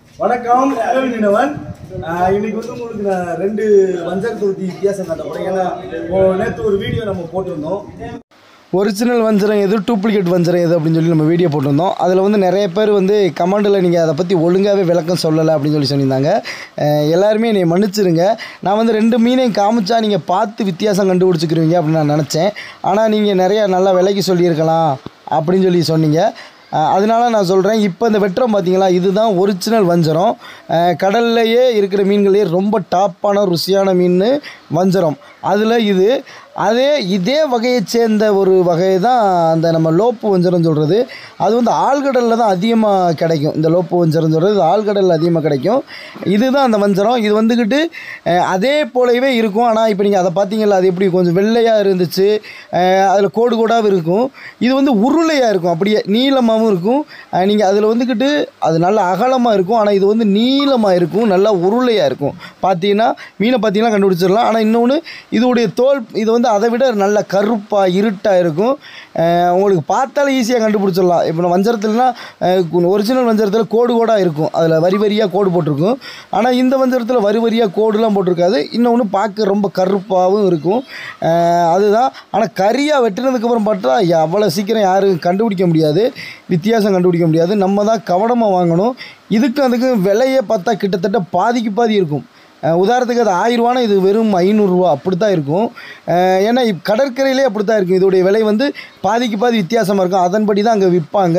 வணக்கம் உங்கள் நினவன் ஆஹ் இன்னைக்கு வந்து உங்களுக்கு நான் ரெண்டு வஞ்சர் தொகுதி வித்தியாசம் காட்ட போகிறேன் ஏன்னா நேற்று ஒரு வீடியோ நம்ம போட்டிருந்தோம் ஒரிஜினல் வஞ்சரம் எது டூப்ளிகேட் வஞ்சரம் எது அப்படின்னு சொல்லி நம்ம வீடியோ போட்டிருந்தோம் அதில் வந்து நிறைய பேர் வந்து கமெண்டில் நீங்கள் அதை பற்றி ஒழுங்காகவே விளக்கம் சொல்லலை அப்படின்னு சொல்லி சொல்லியிருந்தாங்க அஹ் எல்லாருமே என்னை மன்னிச்சிருங்க நான் வந்து ரெண்டு மீனையும் காமிச்சா நீங்கள் பார்த்து வித்தியாசம் கண்டுபிடிச்சிக்கிறீங்க அப்படின்னு நான் நினச்சேன் ஆனால் நீங்கள் நிறையா நல்லா விலைக்கு சொல்லியிருக்கலாம் அப்படின்னு சொல்லி சொன்னீங்க அஹ் அதனால நான் சொல்கிறேன் இப்போ இந்த வெட்டுறோம் பார்த்தீங்களா இதுதான் ஒரிஜினல் வஞ்சரம் அஹ் கடல்லையே இருக்கிற மீன்களே ரொம்ப டாப்பான ருசியான மீன் வஞ்சரம் அதில் இது அதே இதே வகையைச் சேர்ந்த ஒரு வகை தான் அந்த நம்ம லோப்பு வஞ்சரம் சொல்கிறது அது வந்து ஆழ்கடலில் தான் அதிகமாக கிடைக்கும் இந்த லோப்பு வஞ்சரம் சொல்கிறது இது ஆழ்கடலில் அதிகமாக கிடைக்கும் இதுதான் அந்த வஞ்சரம் இது வந்துக்கிட்டு அஹ், அதே போலவே இருக்கும் ஆனால் இப்போ நீங்கள் அதை பார்த்தீங்களா அது எப்படி கொஞ்சம் வெள்ளையாக இருந்துச்சு அதில் கோடு கோடாக இருக்கும் இது வந்து உருளையாக இருக்கும் அப்படியே நீளமாகவும் இருக்கும் நீங்கள் அதில் வந்துக்கிட்டு அது நல்ல அகலமாக இருக்கும் ஆனால் இது வந்து நீளமாக இருக்கும் நல்லா உருளையாக இருக்கும் பார்த்தீங்கன்னா மீனை பார்த்தீங்கன்னா கண்டுபிடிச்சிடலாம் ஆனால் இன்னொன்று இதோடைய தோல் இது வந்து அதை விட நல்ல கருப்பாக இருட்டாக இருக்கும் அஹ் உங்களுக்கு பார்த்தாலே ஈஸியாக கண்டுபிடிச்சிடலாம் இப்போ நான் வஞ்சரத்துலனா ஒரிஜினல் வஞ்சரத்தில் கோடு கோடாக இருக்கும் அதில் வரி வரியாக கோடு போட்டிருக்கும் ஆனால் இந்த வஞ்சரத்தில் வரி வரியாக கோடுலாம் போட்டிருக்காது இன்னொன்று பார்க்க ரொம்ப கருப்பாகவும் இருக்கும் அஹ் அதுதான் ஆனால் கரியாக வெட்டினதுக்கப்புறம் பார்த்தா அவ்வளோ சீக்கிரம் யாரும் கண்டுபிடிக்க முடியாது வித்தியாசம் கண்டுபிடிக்க முடியாது நம்ம தான் கவனமாக வாங்கணும் இதுக்கும் அதுக்கும் விலையே பார்த்தா கிட்டத்தட்ட பாதிக்கு பாதி இருக்கும் அஹ் உதாரணத்துக்கு அது ஆயிரரூவானா இது வெறும் ஐநூறுரூவா அப்படி தான் இருக்கும் அஹ் ஏன்னா இப் கடற்கரையிலே அப்படி தான் இருக்கும் இதோடைய விலை வந்து பாதிக்கு பாதி வித்தியாசமாக இருக்கும் அதன்படி தான் அங்கே விற்பாங்க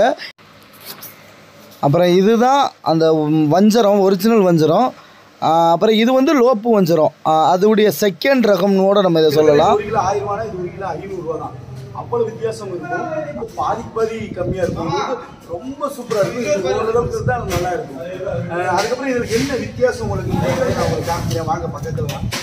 அப்புறம் இதுதான் அந்த வஞ்சரம் ஒரிஜினல் வஞ்சரம் அஹ் அப்புறம் இது வந்து லோப்பு வஞ்சரம் அஹ் அதோடைய செகண்ட் ரகம்னோட நம்ம இதை சொல்லலாம் ஒரு கிலோ ஆயிரம் ரூபானா இது ஒரு கிலோ ஐநூறுரூவா தான் அவ்வளவு வித்தியாசம் இருக்கும் பாதிக்கு பாதி கம்மியாக இருக்கும் இது வந்து ரொம்ப சூப்பராக இருக்கும் இது ஓரளவுக்கு தான் நல்லா இருக்கும் அஹ் அதுக்கப்புறம் இதுக்கு என்ன வித்தியாசம் உங்களுக்கு இருக்குன்றதை நான் உங்களுக்கு காமிக்கிறேன் வாங்க பக்கத்தில் தான்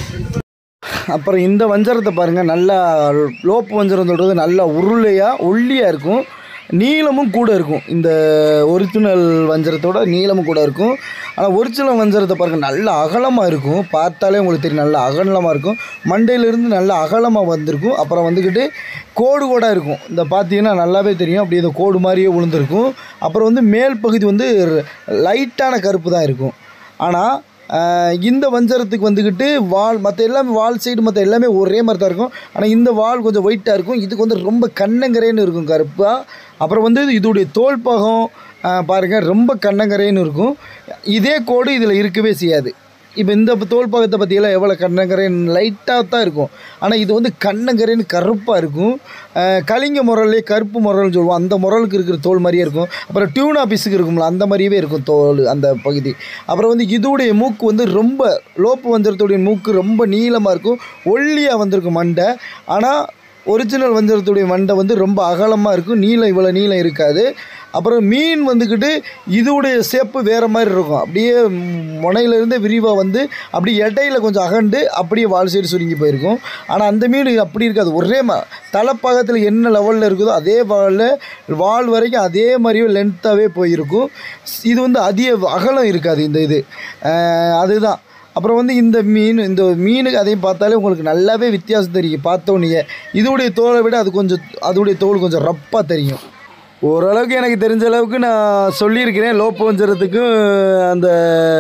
அப்புறம் இந்த வஞ்சரத்தை பாருங்கள் நல்லா லோப்பு வஞ்சரம் சொல்கிறது நல்லா உருளையாக ஒல்லியாக இருக்கும் நீளமும் கூட இருக்கும் இந்த ஒரிஜினல் வஞ்சரத்தோட நீளமும் கூட இருக்கும் ஆனால் ஒரிஜினல் வஞ்சரத்தை பாருங்கள் நல்ல அகலமாக இருக்கும் பார்த்தாலே உங்களுக்கு தெரியும் நல்ல அகலமாக இருக்கும் மண்டையிலேருந்து நல்ல அகலமாக வந்திருக்கும் அப்புறம் வந்துக்கிட்டு கோடு கோடாக இருக்கும் இந்த பார்த்தீங்கன்னா நல்லாவே தெரியும் அப்படி இந்த கோடு மாதிரியே விழுந்திருக்கும் அப்புறம் வந்து மேல் பகுதி வந்து லைட்டான கருப்பு தான் இருக்கும் ஆனால் ஆஹ் இந்த வஞ்சரத்துக்கு வந்துக்கிட்டு வால் மற்ற எல்லாமே வால் சைடு மற்ற எல்லாமே ஒரே மாதிரி தான் இருக்கும் ஆனால் இந்த வால் கொஞ்சம் ஒயிட்டாக இருக்கும் இதுக்கு வந்து ரொம்ப கண்ணங்கரேன்னு இருக்கும் கருப்பாக அப்புறம் வந்து இதோடைய தோல் பாகம் ஆஹ் பாருங்க ரொம்ப கண்ணங்கரேன்னு இருக்கும் இதே கோடு இதில் இருக்கவே செய்யாது இப்போ இந்த தோல் பாகத்தை பற்றியெல்லாம் எவ்வளோ கண்ணங்கரேன் லைட்டாக தான் இருக்கும் ஆனால் இது வந்து கண்ணங்கரேன்னு கருப்பாக இருக்கும் ஆஹ் கலிங்க முரல்லே கருப்பு முரல்னு சொல்லுவோம் அந்த முரலுக்கு இருக்கிற தோல் மாதிரியே இருக்கும் அப்புறம் டியூனா பீஸுக்கு இருக்கும்ல அந்த மாதிரியே இருக்கும் தோல் அந்த பகுதி அப்புறம் வந்து இதோடைய மூக்கு வந்து ரொம்ப லோப்பு வஞ்சரத்துடைய மூக்கு ரொம்ப நீளமாக இருக்கும் ஒல்லியாக வந்திருக்கும் மண்டை ஆனால் ஒரிஜினல் வஞ்சரத்துடைய மண்டை வந்து ரொம்ப அகலமாக இருக்கும் நீளம் இவ்வளோ நீளம் இருக்காது அப்புறம் மீன் வந்துக்கிட்டு இதோடைய சேப்பு வேறு மாதிரி இருக்கும் அப்படியே முனையிலேருந்து விரிவாக வந்து அப்படி இடையில கொஞ்சம் அகண்டு அப்படியே வால் சைடு சுருங்கி போயிருக்கும் ஆனால் அந்த மீன் அப்படி இருக்காது ஒரே மா தலைப்பாகத்தில் என்ன லெவலில் இருக்குதோ அதே வாலில் வால் வரைக்கும் அதே மாதிரியே லென்த்தாகவே போயிருக்கும் இது வந்து அதிக அகலம் இருக்காது இந்த இது அஹ் அதுதான் அப்புறம் வந்து இந்த மீன் இந்த மீனுக்கு அதையும் பார்த்தாலே உங்களுக்கு நல்லாவே வித்தியாசம் தெரியும் பார்த்தோன்னே இதோடைய தோலை விட அது கொஞ்சம் அதோடைய தோல் கொஞ்சம் ரப்பாக தெரியும் ஓரளவுக்கு எனக்கு தெரிஞ்ச அளவுக்கு நான் சொல்லியிருக்கிறேன் லோப்பு வஞ்சரத்துக்கும் அந்த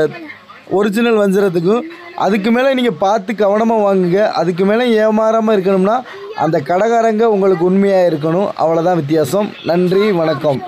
ஒரிஜினல் வஞ்சரத்துக்கும் அதுக்கு மேலே நீங்கள் பார்த்து கவனமாக வாங்குங்க அதுக்கு மேலே ஏமாறாமல் இருக்கணும்னா அந்த கடைக்காரங்க உங்களுக்கு உண்மையாக இருக்கணும் அவ்வளோதான் வித்தியாசம் நன்றி வணக்கம்